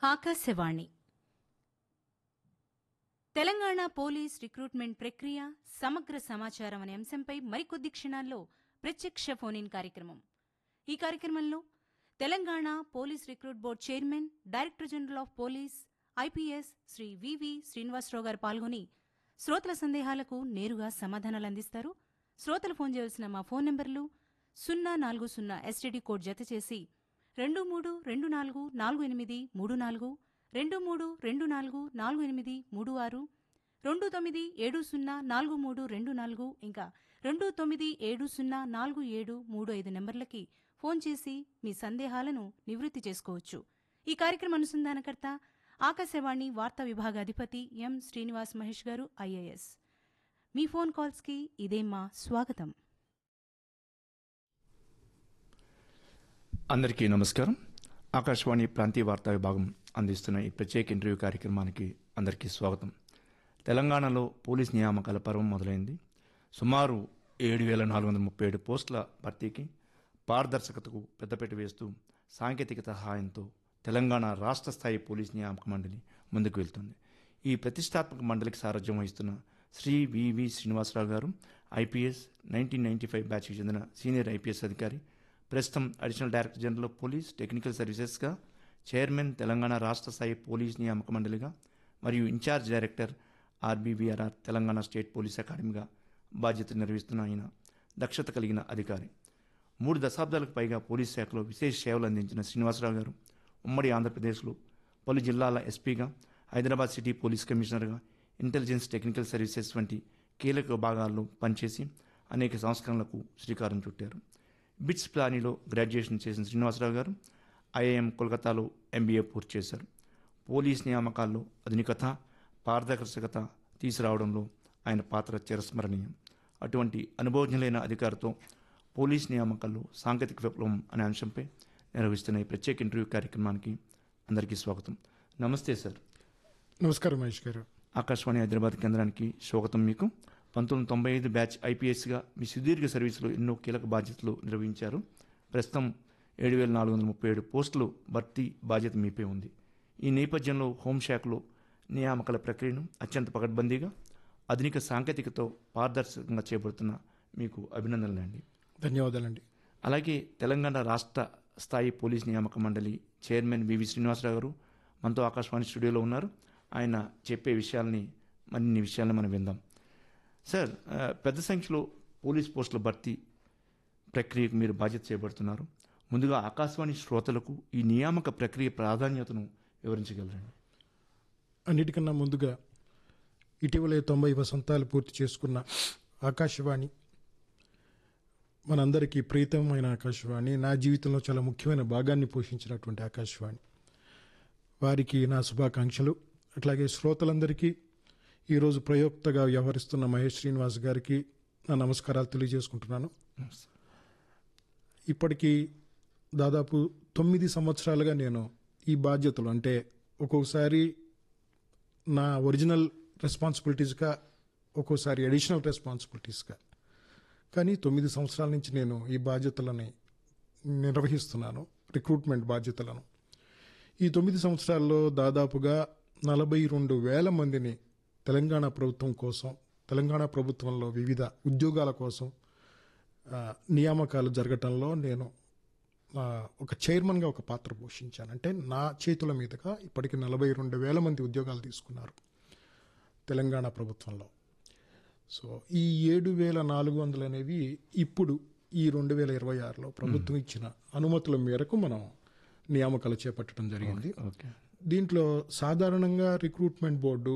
Akashvani Telangana police recruitment ప్రక్రియ సమగ్ర సమాచారం అనే అంశంపై మరికొద్ది క్షణాల్లో ప్రత్యక్ష ఫోన్ ఇన్ కార్యక్రమం ఈ కార్యక్రమంలో Telangana police recruit board chairman director general of police IPS Shri V V Srinivasarao garu పాల్గొని శ్రోతల సందేహాలకు నేరుగా సమాధానాలు అందిస్తారు శ్రోతలు ఫోన్ చేయవలసిన మా ఫోన్ నంబర్లు సున్నా నాలుగు సున్నా ఎస్టీడీ కోడ్ జత చేసి రెండు మూడు రెండు నాలుగు నాలుగు ఎనిమిది మూడు నాలుగు రెండు మూడు రెండు నాలుగు నాలుగు ఎనిమిది మూడు ఆరు రెండు తొమ్మిది ఏడు సున్నా నాలుగు మూడు రెండు నాలుగు ఇంకా రెండు తొమ్మిది ఏడు సున్నా నాలుగు ఏడు మూడు ఐదు నెంబర్లకి ఫోన్ చేసి మీ సందేహాలను నివృత్తి చేసుకోవచ్చు ఈ కార్యక్రమ అనుసంధానకర్త ఆకాశవాణి వార్తా విభాగాధిపతి ఎం శ్రీనివాస్ మహేష్ గారు ఐఏఎస్ మీ ఫోన్ కాల్స్కి ఇదే మా స్వాగతం అందరికీ నమస్కారం ఆకాశవాణి ప్రాంతీయ వార్తా విభాగం అందిస్తున్న ఈ ప్రత్యేక ఇంటర్వ్యూ కార్యక్రమానికి అందరికీ స్వాగతం తెలంగాణలో పోలీస్ నియామకాల పర్వం మొదలైంది సుమారు ఏడు వేల నాలుగు వందల ముప్పై ఏడు పోస్టుల భర్తీకి పారదర్శకతకు పెద్దపీట వేస్తూ సాంకేతికత సహాయంతో తెలంగాణ రాష్ట్ర స్థాయి పోలీస్ నియామక మండలి ముందుకు వెళ్తుంది ఈ ప్రతిష్టాత్మక మండలికి సారథ్యం వహిస్తున్న Shri V V Srinivasarao garu IPS nineteen ninety five బ్యాచ్కి చెందిన సీనియర్ ఐపీఎస్ అధికారి ప్రస్తుతం additional director general of police technical సర్వీసెస్గా చైర్మన్ తెలంగాణ రాష్ట్ర స్థాయి పోలీస్ నియామక మండలిగా మరియు incharge director RBVRR Telangana state police అకాడమీగా బాధ్యత నిర్వహిస్తున్న ఆయన దక్షత కలిగిన అధికారి మూడు దశాబ్దాలకు పైగా పోలీస్ శాఖలో విశేష సేవలు అందించిన శ్రీనివాసరావు గారు ఉమ్మడి ఆంధ్రప్రదేశ్లో పలు జిల్లాల ఎస్పీగా హైదరాబాద్ సిటీ పోలీస్ కమిషనర్గా ఇంటెలిజెన్స్ టెక్నికల్ సర్వీసెస్ వంటి కీలక విభాగాల్లో పనిచేసి అనేక సంస్కరణలకు శ్రీకారం చుట్టారు బిట్స్ ప్లానీలో గ్రాడ్యుయేషన్ చేసిన శ్రీనివాసరావు గారు ఐఐఎం కోల్కతాలో ఎంబీఏ పూర్తి చేశారు పోలీస్ నియామకాల్లో ఆధునికత పారదర్శకత తీసుకురావడంలో ఆయన పాత్ర చిరస్మరణీయం అటువంటి అనుభవజ్ఞులైన అధికారితో పోలీస్ నియామకాల్లో సాంకేతిక విప్లవం అనే అంశంపై నిర్వహిస్తున్న ఈ ప్రత్యేక ఇంటర్వ్యూ కార్యక్రమానికి అందరికీ స్వాగతం నమస్తే సార్ నమస్కారం మహేష్ గారు ఆకాశవాణి హైదరాబాద్ కేంద్రానికి స్వాగతం మీకు పంతొమ్మిది వందల తొంభై ఐదు బ్యాచ్ ఐపీఎస్గా మీ సుదీర్ఘ సర్వీసులో ఎన్నో కీలక బాధ్యతలు నిర్వహించారు ప్రస్తుతం ఏడు వేల నాలుగు వందల ముప్పై ఏడు పోస్టులు భర్తీ బాధ్యత మీపై ఉంది ఈ నేపథ్యంలో హోంశాఖలో నియామకాల ప్రక్రియను అత్యంత పకడ్బందీగా ఆధునిక సాంకేతికతో పారదర్శకంగా చేపడుతున్న మీకు అభినందనలండి ధన్యవాదాలండి అలాగే తెలంగాణ రాష్ట్ర స్థాయి పోలీస్ నియామక మండలి చైర్మన్ వివి శ్రీనివాసరావు గారు మనతో ఆకాశవాణి స్టూడియోలో ఉన్నారు ఆయన చెప్పే విషయాల్ని మరిన్ని విషయాలను మనం విందాం సార్ ఆ, పెద్ద సంఖ్యలో పోలీస్ పోస్టుల భర్తీ ప్రక్రియకు మీరు బాధ్యత చేపడుతున్నారు ముందుగా ఆకాశవాణి శ్రోతలకు ఈ నియామక ప్రక్రియ ప్రాధాన్యతను వివరించగలరండి అన్నిటికన్నా ముందుగా ఇటీవలే తొంభై వసంతాలు పూర్తి చేసుకున్న ఆకాశవాణి మనందరికీ ప్రీతమైన ఆకాశవాణి నా జీవితంలో చాలా ముఖ్యమైన భాగాన్ని పోషించినటువంటి ఆకాశవాణి వారికి నా శుభాకాంక్షలు అట్లాగే శ్రోతలందరికీ ఈరోజు ప్రయోక్తగా వ్యవహరిస్తున్న మహేష్ శ్రీనివాస్ గారికి నా నమస్కారాలు తెలియజేసుకుంటున్నాను ఇప్పటికీ దాదాపు తొమ్మిది సంవత్సరాలుగా నేను ఈ బాధ్యతలు అంటే ఒక్కొక్కసారి నా ఒరిజినల్ రెస్పాన్సిబిలిటీస్గా ఒక్కోసారి అడిషనల్ రెస్పాన్సిబిలిటీస్గా కానీ తొమ్మిది సంవత్సరాల నుంచి నేను ఈ బాధ్యతలని నిర్వహిస్తున్నాను రిక్రూట్మెంట్ బాధ్యతలను ఈ తొమ్మిది సంవత్సరాల్లో దాదాపుగా నలభై రెండు వేల మందిని తెలంగాణ ప్రభుత్వం కోసం తెలంగాణ ప్రభుత్వంలో వివిధ ఉద్యోగాల కోసం ఆ, నియామకాలు జరగటంలో నేను ఆ, ఒక చైర్మన్గా ఒక పాత్ర పోషించాను అంటే నా చేతుల మీదుగా ఇప్పటికి నలభై రెండు వేల మంది ఉద్యోగాలు తీసుకున్నారు తెలంగాణ ప్రభుత్వంలో సో ఈ ఏడు వేల నాలుగు వందలు అనేవి ఇప్పుడు ఈ రెండు వేల ఇరవై ఆరులో ప్రభుత్వం ఇచ్చిన అనుమతుల మేరకు మనం నియామకాలు చేపట్టడం జరిగింది ఓకే దీంట్లో సాధారణంగా రిక్రూట్మెంట్ బోర్డు